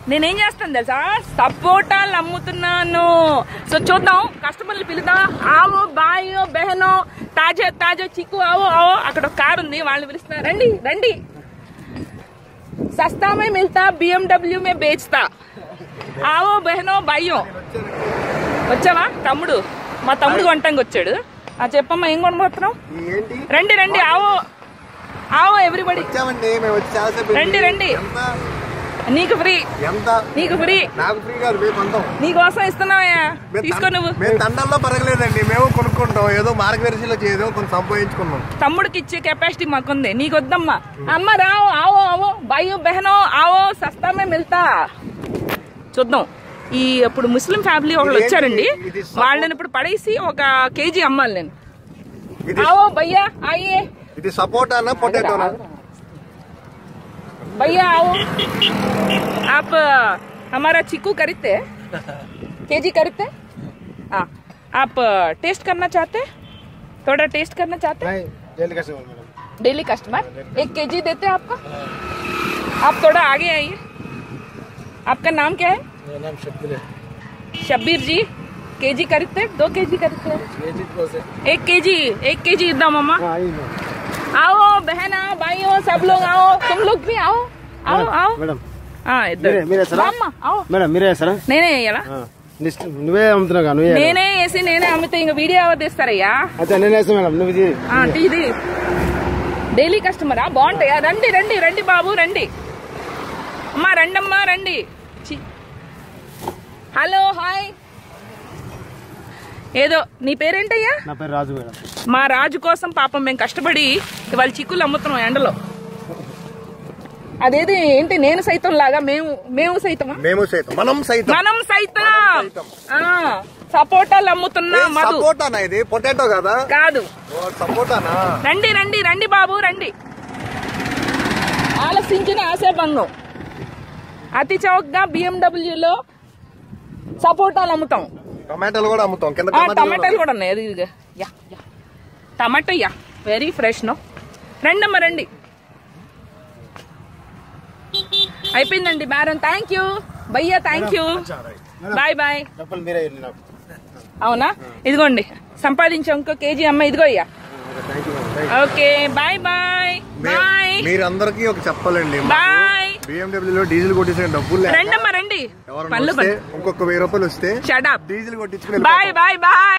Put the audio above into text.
నేనేం చేస్తాను తెలుసా సపోటాలు అమ్ముతున్నాను సో చూద్దాం కస్టమర్లు పిలుద్దాం ఆవో బాయో బెహనో తాజా తాజా చిక్కు ఆవో ఆవో అక్కడ ఒక కార్ ఉంది వాళ్ళు పిలుస్తున్నారు రండి రండి సస్తా మే మిల్తా బిఎండబ్ల్యూ మే బేచ్తా ఆవో బెహనో బాయ్యో వచ్చావా తమ్ముడు మా తమ్ముడు వంటంగా వచ్చాడు ఆ చెప్పమ్మా ఏం కొనబోతున్నాం ఏంటి రండి రండి ఆవో ఆవో ఎవ్రీబడి వచ్చామండి మేము వచ్చి చాలాసేపు రండి, రండి. ఎంత నీకు ఫ్రీ ఎంత నీకు ఫ్రీ నాకు ఫ్రీ కాదు మేము కొంటాం నీకోసం ఇస్తున్నావయ్యా మేము తీసుకో తన్- నువ్వు మేము తండాల్లో పరగలేదండి మేము కొనుక్కుంటాం ఏదో మార్గదర్శిలో ఏదో కొంచెం సంపాదించుకున్నాం తమ్ముడికి ఇచ్చే కెపాసిటీ మాకుంది నీకు వద్దమ్మా అమ్మ రావు ఆవో ఆవో బాయో బెహనో ఆవో సస్తామే మిల్తా చూద్దాం ఈ ఇప్పుడు ముస్లిం ఫ్యామిలీ ఒకళ్ళు ఇదేంటి? వచ్చారండి ఇది సపో- వాళ్ళని ఇప్పుడు పడేసి ఒక కేజీ అమ్మాలి నేను ఇది ఆవో భయ్యా ఆయే ఇది సపోటానా పొటాటోనా भैया आओ आप अ, हमारा चीकू खरीदते केजी खरीदते हाँ आप टेस्ट करना चाहते थोड़ा टेस्ट करना चाहते डेली कस्टमर एक केजी देते हैं आपको आप थोड़ा आगे आइए आपका नाम क्या है शब्बीर जी केजी खरीदते हैं? दो केजी खरीदते हैं? एक केजी एक केजी इद्दाम अम्मा आओ बहना भाइयों सब लोग आओ तुम लोग भी आओ आओ आओ మేడం हाँ इधर मेरे- मेरे सर? అమ్మ आओ మేడం మీరే వేస్తారా నేనే వేయాలా లిస్ట్ నువ్వే అమ్ముతున్నావు నువ్వే వేయాలా? నేనే వేసి నేనే అమ్మితే ఇంకా వీడియో ఎవరు తీస్తారయ్యా అయితే నేను వేస్తాను మేడం నువ్వు ఇది ఆ, ఇది డైలీ కస్టమరా బాగుంటాయా రండి రండి రండి బాబు రండి అమ్మా రండమ్మా రండి చి. హలో హాయ్ ఏదో నీ పేరేంటయ్యా నా పేరు రాజు మేడం మా రాజు కోసం పాపం మేము కష్టపడి ఇవాళ చిక్కులు అమ్ముతున్నాం ఎండలో అదేది ఏంటి నేను సైతం లాగా మేము మేము సైతమా మేము సైతం మనం సైతం మనం సైతం ఆ, సపోటాలు అమ్ముతున్నా ఏ, మధు సపోటానా ఇది పొటాటో కదా కాదు ఓ, సపోటానా రండి రండి రండి బాబు రండి ఆలసించిన ఆశాభంగం అతి చౌకగా బిఎండబ్ల్యూలో సపోటాలు అమ్ముతాం టమాటాలు కూడా అమ్ముతాం కింద ఆ, టమాటాలు టమాటాలు కూడా ఉన్నాయి అది ఇదిగో. Yeah yeah tomato yeah very fresh no రండమ్మా రండి అయిపోయిందండి బేరం థ్యాంక్ యూ భయ్యా థ్యాంక్ యూ బాయ్ బాయ్ డబ్బులు మీరే ఇవ్వండి నాకు అవునా ఇదిగోండి సంపాదించాం ఇంకో కేజీ అమ్మ ఇదిగో అయ్యా ఓకే బాయ్ బాయ్ బాయ్ మీరందరికీ ఒక చెప్పాలండి బాయ్ BMW లో డీజిల్ కొట్టించిన డబ్బులు లేక రండమ్మా రండి ఎవరన్నా పళ్ళు వస్తే ఇంకొక వెయ్యి రూపాయలు వస్తే షడప్ డీజిల్ కొట్టించుకుని బాయ్ బాయ్ బాయ్